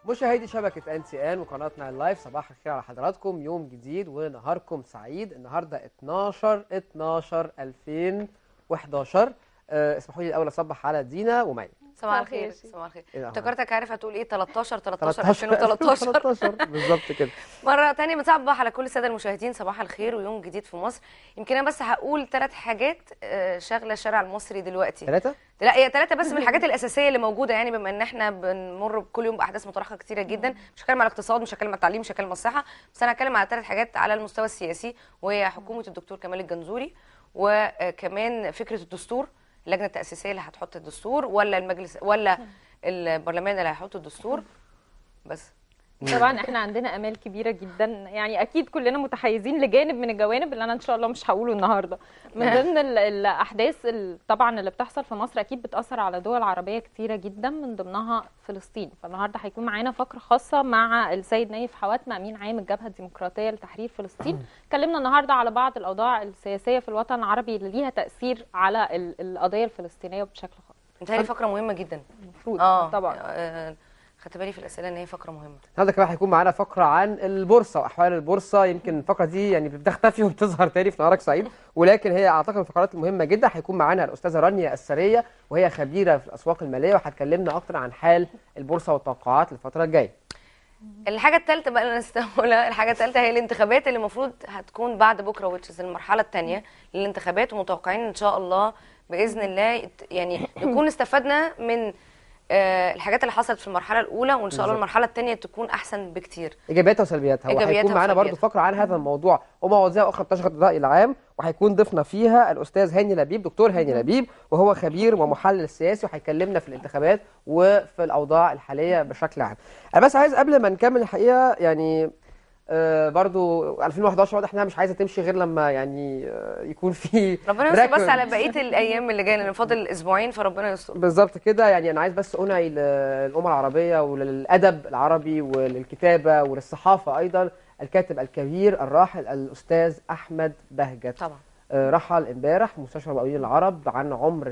مشاهدي شبكة ان سي ان وقناة ناين لايف صباح الخير على حضراتكم يوم جديد ونهاركم سعيد النهارده 12 12 2011 آه، اسمحوا لي الاول اصبح على دينا ومي صباح صباح الخير الخير. صباح الخير إيه الأخبار؟ افتكرتك عارف هتقول ايه 13 13 2013 13 بالظبط كده مره تانية بنصبح على كل الساده المشاهدين صباح الخير ويوم جديد في مصر يمكن انا بس هقول ثلاث حاجات آه، شاغله الشارع المصري دلوقتي ثلاثة لا هي ثلاثه بس من الحاجات الاساسيه اللي موجوده يعني بما ان احنا بنمر كل يوم باحداث متراخه كتيره جدا مش هتكلم على الاقتصاد مش هتكلم على التعليم مش هتكلم على الصحه بس انا هتكلم على ثلاث حاجات على المستوى السياسي وهي حكومه الدكتور كمال الجنزوري وكمان فكره الدستور اللجنه التاسيسيه اللي هتحط الدستور ولا المجلس ولا البرلمان اللي هيحط الدستور بس طبعا احنا عندنا امال كبيره جدا يعني اكيد كلنا متحيزين لجانب من الجوانب اللي انا ان شاء الله مش هقوله النهارده من ضمن ال- الاحداث ال- طبعا اللي بتحصل في مصر اكيد بتاثر على دول عربيه كتيره جدا من ضمنها فلسطين فالنهارده هيكون معانا فقره خاصه مع السيد نايف حواتمه امين عام الجبهه الديمقراطيه لتحرير فلسطين اتكلمنا النهارده على بعض الاوضاع السياسيه في الوطن العربي اللي ليها تاثير على ال- القضيه الفلسطينيه بشكل خاص متهيألي فقره مهمه جدا المفروض اه طبعا آه، خدت بالي في الاسئله ان هي فقره مهمه النهارده كمان هيكون معانا فقرة عن البورصة وأحوال البورصة يمكن الفقرة دي يعني بتختفي وبتظهر تاني في نهارك سعيد ولكن هي أعتقد من الفقرات المهمة جدا هيكون معانا الأستاذة رانيا السرية وهي خبيرة في الأسواق المالية وهتكلمنا أكتر عن حال البورصة والتوقعات الفترة الجاية الحاجة الثالثة بقى اللي انا استقولها الحاجة الثالثة هي الانتخابات اللي المفروض هتكون بعد بكرة وتشز المرحلة الثانية للانتخابات ومتوقعين ان شاء الله بإذن الله يت- يعني نكون استفدنا من آه، الحاجات اللي حصلت في المرحلة الأولى وإن شاء الله بالظبط. المرحلة الثانية تكون أحسن بكتير ايجابياتها وسلبياتها إيجابياتها وهيكون معانا برضو وسلبياتها. فقره عن هذا الموضوع ومواضيع اخرى بتشغل الراي العام وهيكون ضيفنا فيها الاستاذ هاني لبيب دكتور هاني لبيب وهو خبير ومحلل سياسي وهيكلمنا في الانتخابات وفي الاوضاع الحاليه بشكل عام انا بس عايز قبل ما نكمل الحقيقه يعني آه برضو 2011 واضح انها مش عايزه تمشي غير لما يعني آه يكون في ربنا يستر بس record. على بقية الأيام اللي جاية لأن فاضل أسبوعين فربنا يستر بالظبط كده يعني انا عايز بس انعي للامه العربيه وللادب العربي وللكتابه وللصحافه ايضا الكاتب الكبير الراحل الاستاذ احمد بهجت طبعا آه، رحل امبارح في مستشفى المقاولين العرب عن عمر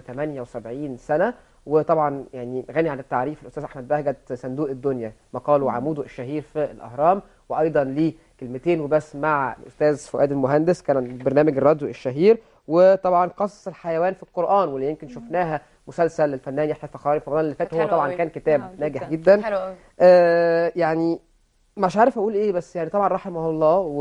78 سنه وطبعا يعني غني عن التعريف الاستاذ احمد بهجت صندوق الدنيا مقاله وعموده الشهير في الاهرام وايضا ليه كلمتين وبس مع الاستاذ فؤاد المهندس كان برنامج الراديو الشهير وطبعا قصص الحيوان في القران واللي يمكن شفناها مسلسل للفنان يحيى الفخراني في رمضان اللي فات كانت هو حلوة طبعا أوي. كان كتاب آه، ناجح جداً. جدا حلو قوي آه يعني مش عارف اقول ايه بس يعني طبعا رحمه الله و,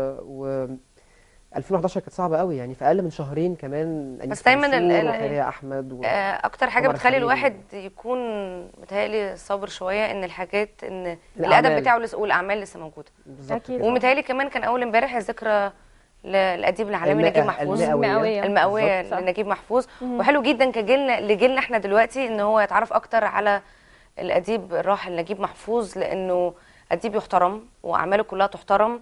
و 2011 كانت صعبه قوي يعني في اقل من شهرين كمان أنيس بس دايماً ال- منصور ال- وخيرية احمد و... آه، اكتر حاجه عمر بتخلي الخليل. الواحد يكون متهيألي صابر شويه ان الحاجات ان الأعمال. الادب بتاعه لسه والاعمال لسه موجوده بالظبط أكيد. كده. ومتهيألي كمان كان اول امبارح ذكرى للاديب العالمي المئة- نجيب محفوظ المئوية. المئوية. المئويه بالظبط. لنجيب محفوظ وحلو جدا كجيلنا لجيلنا احنا دلوقتي ان هو يتعرف اكتر على الاديب الراحل نجيب محفوظ لانه اديب يحترم واعماله كلها تحترم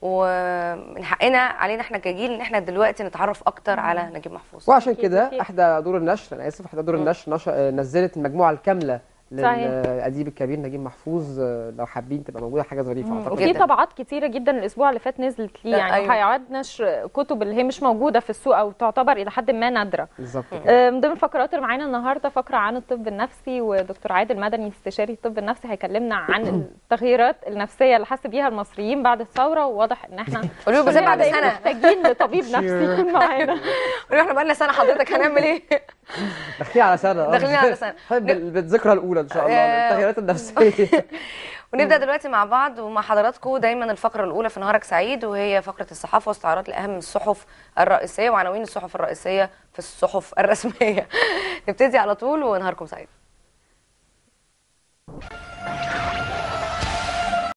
ومن حقنا علينا احنا كجيل ان احنا دلوقتي نتعرف اكتر على نجيب محفوظ وعشان أكيد، كده أكيد. احدى دور النشر انا اسف احدى دور النشر نش... آه، نزلت المجموعه الكامله صحيح. للاديب الكبير نجيب محفوظ آه، لو حابين تبقى موجوده حاجه ظريفه اعتقد وفي جداً. طبعات كتيره جدا الاسبوع اللي فات نزلت ليه لا، يعني أيوة. هيعاد نشر كتب اللي هي مش موجوده في السوق او تعتبر الى حد ما نادره بالظبط كده آه، من ضمن الفقرات اللي معانا النهارده فقره عن الطب النفسي ودكتور عادل مدني استشاري الطب النفسي هيكلمنا عن التغييرات النفسيه اللي حس بيها المصريين بعد الثوره وواضح ان احنا قولوا له بالذات بعد كلنا سنه محتاجين لطبيب نفسي يكون معانا قولوا له احنا بقالنا سنه حضرتك هنعمل ايه داخلين على سنه آه. داخلين على سنة. بال- بالذكرى الاولى ان شاء الله آه. التغييرات النفسيه ونبدا دلوقتي مع بعض ومع حضراتكم دايما الفقره الاولى في نهارك سعيد وهي فقره الصحافه واستعراض لاهم الصحف الرئيسيه وعناوين الصحف الرئيسيه في الصحف الرسميه نبتدي على طول ونهاركم سعيد